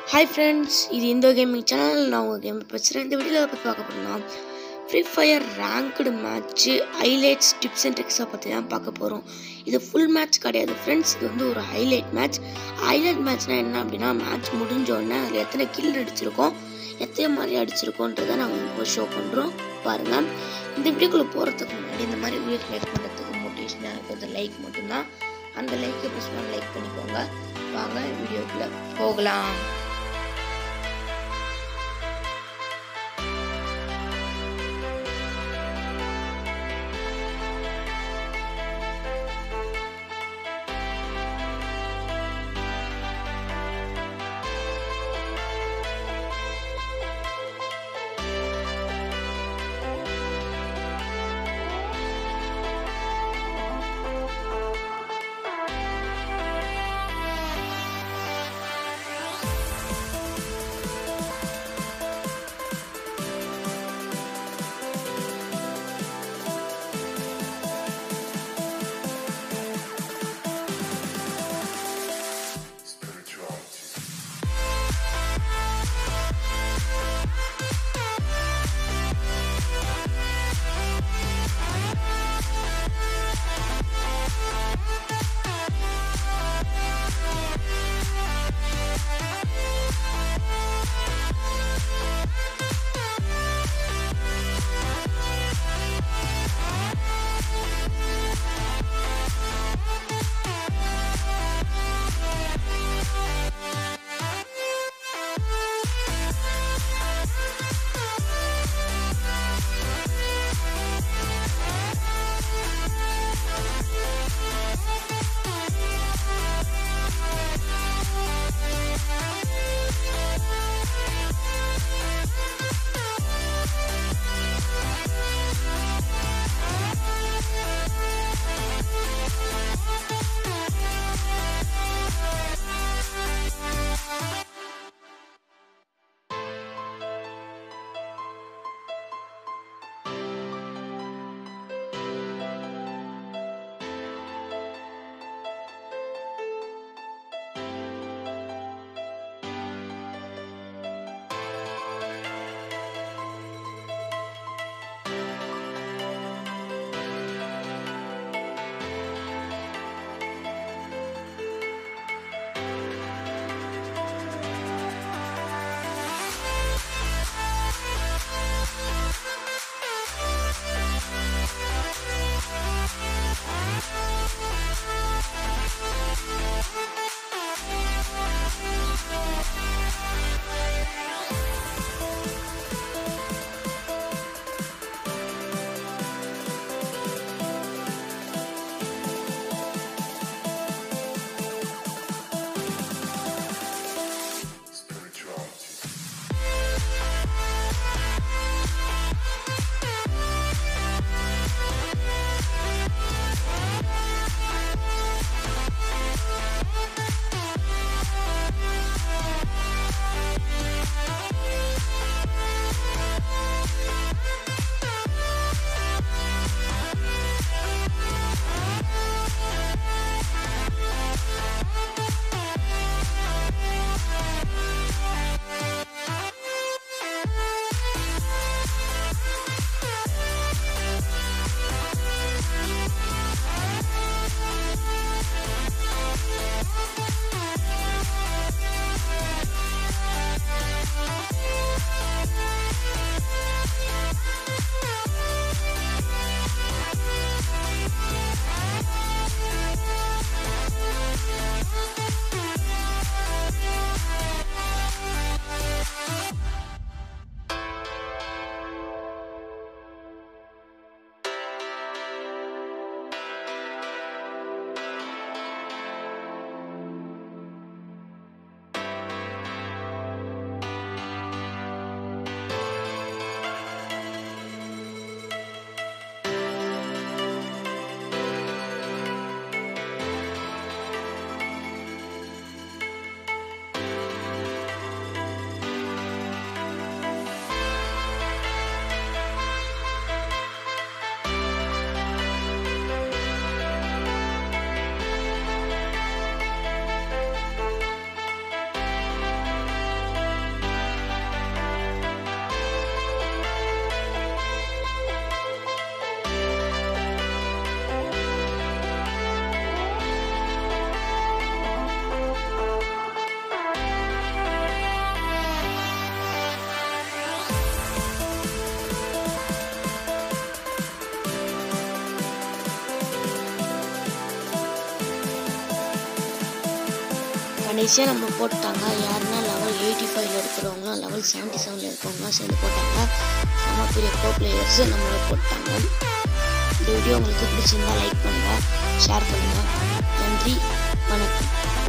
hi friends இது இந்த gaming channel நான் உங்கள் கேம் பேசுகிறேன் இந்த வீடியோவில் பற்றி பார்க்க போகிறோம்னா free fire ranked match highlights tips and ட்ரிக்ஸை பற்றி தான் பார்க்க போகிறோம் இது ஃபுல் மேட்ச் கிடையாது ஃப்ரெண்ட்ஸ் இது வந்து ஒரு ஹைலைட் மேட்ச் ஹைலைட் மேட்ச்னால் என்ன அப்படின்னா மேட்ச் முடிஞ்ச உடனே அதில் எத்தனை கில் அடிச்சிருக்கோம் எத்தனை மாதிரி அடிச்சிருக்கோன்றதை நாங்கள் இப்போ ஷோ பண்ணுறோம் பாருங்கள் இந்த வீடியோக்குள்ளே போகிறதுக்கு முன்னாடி இந்த மாதிரி வீடியோஸ் லைக் பண்ணுறதுக்கு மோட்டிவேஷனாக இருக்கிறது லைக் மட்டும்தான் அந்த லைக்கை ப்ரெஸ் பண்ணி லைக் பண்ணிக்கோங்க வாங்க வீடியோக்குள்ளே போகலாம் கடைசியாக நம்ம போட்டாங்க யாருன்னா லெவல் எயிட்டி ஃபைவ்ல இருக்கிறவங்களும் லெவல் செவன்ட்டி செவனில் இருக்கிறவங்களும் சேர்ந்து போட்டாங்க நம்ம பெரிய ப்ரோ பிளேயர்ஸ் நம்மளை போட்டாங்க இந்த வீடியோ உங்களுக்கு பிடிச்சிருந்தா லைக் பண்ணுங்கள் ஷேர் பண்ணுங்கள் நன்றி வணக்கம்